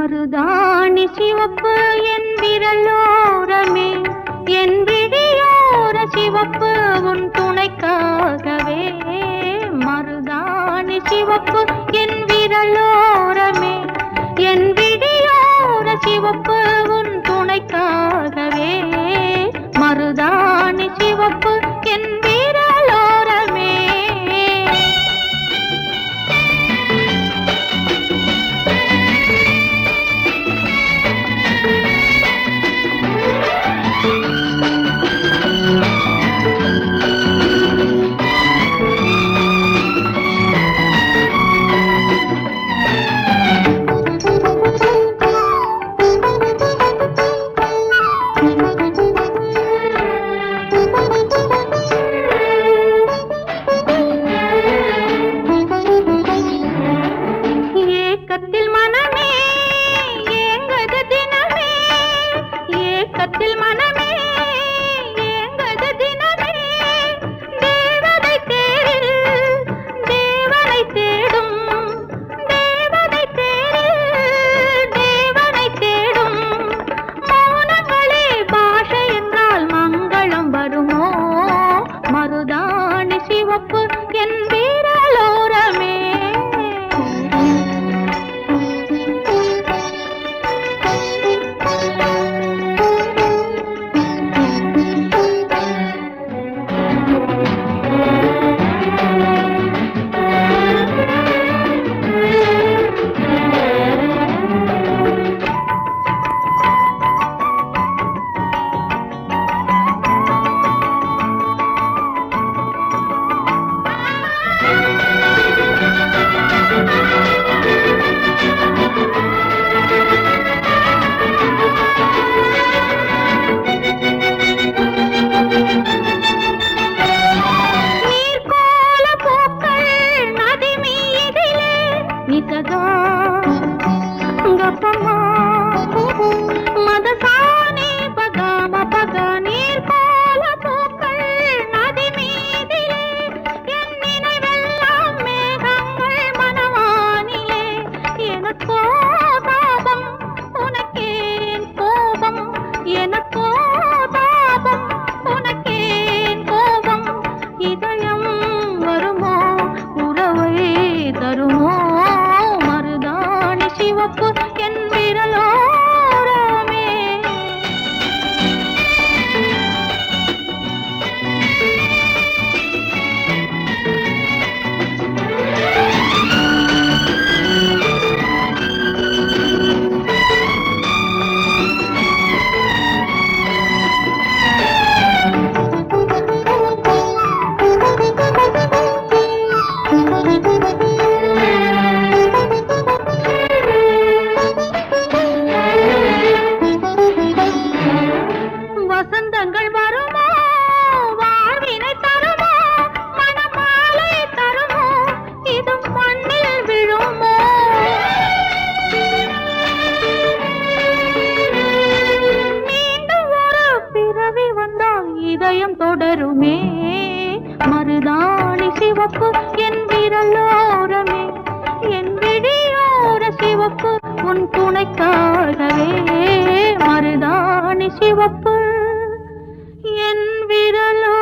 மருதாணி சிவப்பு என் விரலோரமே என் விழியோர சிவப்பு உன் துணைக்காகவே மருதாணி சிவப்பு என் விரலோரமே என் விழியோர சிவப்பு உன் துணைக்காகவே மருதாணி சிவப்பு என் விரலோரமே ஏக்கத்தில் மனமே ஏங்கது தினமே ஏக்கத்தில் மனமே ஏங்கது தினமே தேவதை தேரில் தேவனை தேடும் தேவதை தேரில் தேவனை தேடும் மௌனங்களே பாஷை என்றால் மங்களம் வருமோ மருதாணி சிவப்பு என் வீரலோரமே நீர்கோல பூக்கள் நதி மீதிலே நிசகா கப்பமா மதசானி பகாம பகா நீர்கோல பூக்கள் நதி மீதிலே என் நினைவெல்லாம் மேகங்கள் மனவானிலே எனக்கோ தாபம் உனக்கேன் கோபம் எனக்கோ தாபம் உனக்கேன் கோபம் இதயம் வருமோ உறவை தருமோ மருதாணி சிவப்பு என் விரலோரமே வசந்தங்கள் வருமோ வாழ்வினை தருமோ மணமாலை தருமோ இது மண்ணில் விழுமோ மீண்டும் ஒரு பிறவி வந்தால் இதயம் தொடருமே மருதாணி சிவப்பு என் விரலோரமே என் விழியோர சிவப்பு உன் துணைக்காகவே மருதாணி சிவப்பு என் விரலோ